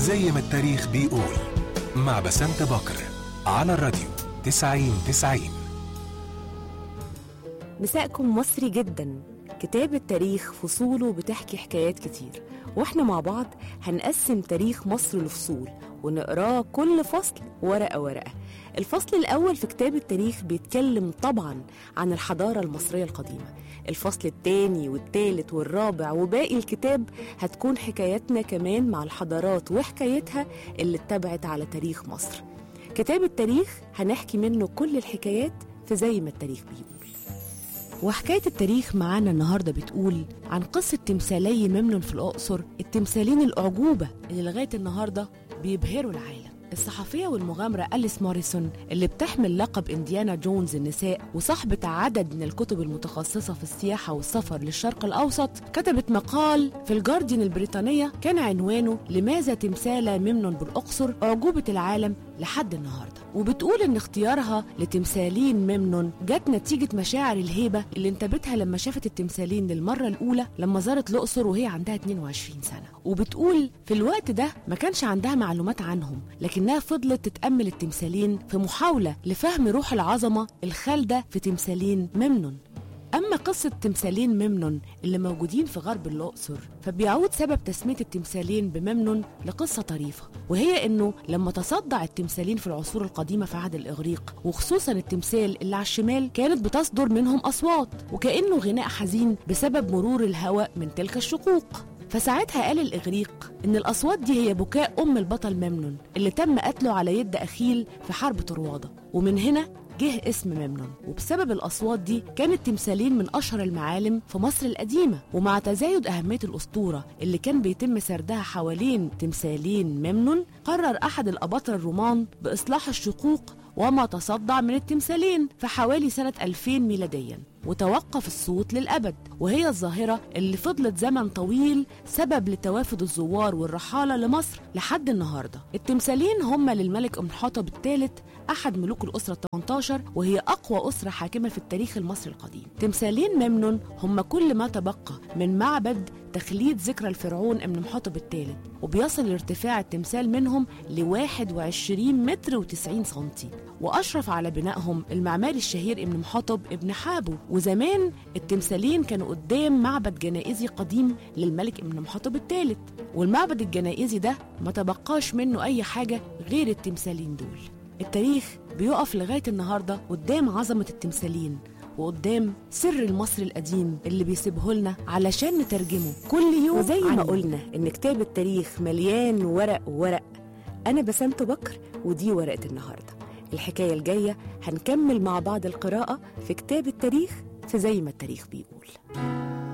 زي ما التاريخ بيقول مع بسنت بكر على الراديو 90 90 مساءكم مصري جدا كتاب التاريخ فصوله بتحكي حكايات كتير واحنا مع بعض هنقسم تاريخ مصر لفصول ونقراه كل فصل ورقة ورقة الفصل الأول في كتاب التاريخ بيتكلم طبعا عن الحضارة المصرية القديمة الفصل الثاني والثالث والرابع وباقي الكتاب هتكون حكاياتنا كمان مع الحضارات وحكايتها اللي اتبعت على تاريخ مصر كتاب التاريخ هنحكي منه كل الحكايات في زي ما التاريخ بيقول وحكاية التاريخ معانا النهاردة بتقول عن قصة تمثالي ممنون في الأقصر التمثالين الأعجوبة اللي لغاية النهاردة بيبهروا العالم الصحفية والمغامرة أليس موريسون اللي بتحمل لقب إنديانا جونز النساء وصاحبة عدد من الكتب المتخصصة في السياحة والسفر للشرق الأوسط كتبت مقال في الجارديان البريطانية كان عنوانه لماذا تمثال ممنون بالأقصر أعجوبة العالم لحد النهارده وبتقول ان اختيارها لتمثالين ممنون جت نتيجه مشاعر الهيبه اللي انتابتها لما شافت التمثالين للمره الاولى لما زارت الاقصر وهي عندها 22 سنه وبتقول في الوقت ده ما كانش عندها معلومات عنهم لكنها فضلت تتامل التمثالين في محاوله لفهم روح العظمه الخالده في تمثالين ممنون أما قصة تمثالين ممنون اللي موجودين في غرب الأقصر فبيعود سبب تسمية التمثالين بممنون لقصة طريفة وهي إنه لما تصدع التمثالين في العصور القديمة في عهد الإغريق وخصوصا التمثال اللي على الشمال كانت بتصدر منهم أصوات وكأنه غناء حزين بسبب مرور الهواء من تلك الشقوق فساعتها قال الإغريق إن الأصوات دي هي بكاء أم البطل ممنون اللي تم قتله على يد أخيل في حرب طروادة ومن هنا جه اسم ممنون وبسبب الأصوات دي كانت تمثالين من أشهر المعالم في مصر القديمة ومع تزايد أهمية الأسطورة اللي كان بيتم سردها حوالين تمثالين ممنون قرر أحد الأباطرة الرومان بإصلاح الشقوق وما تصدع من التمثالين في حوالي سنة 2000 ميلاديا وتوقف الصوت للأبد وهي الظاهرة اللي فضلت زمن طويل سبب لتوافد الزوار والرحالة لمصر لحد النهاردة التمثالين هم للملك أمنحتب الثالث أحد ملوك الأسرة 18 وهي أقوى أسرة حاكمة في التاريخ المصري القديم تمثالين ممنون هم كل ما تبقى من معبد تخليد ذكرى الفرعون امنحتب الثالث وبيصل ارتفاع التمثال منهم ل 21 متر و90 سنتي وأشرف على بنائهم المعماري الشهير ابن محطب ابن حابو وزمان التمثالين كانوا قدام معبد جنائزي قديم للملك ابن محطب الثالث والمعبد الجنائزي ده ما تبقاش منه أي حاجة غير التمثالين دول التاريخ بيقف لغاية النهاردة قدام عظمة التمثالين وقدام سر المصري القديم اللي بيسيبه لنا علشان نترجمه كل يوم وزي ما قلنا ان كتاب التاريخ مليان ورق ورق انا بسنت بكر ودي ورقة النهاردة الحكاية الجاية هنكمل مع بعض القراءة في كتاب التاريخ في زي ما التاريخ بيقول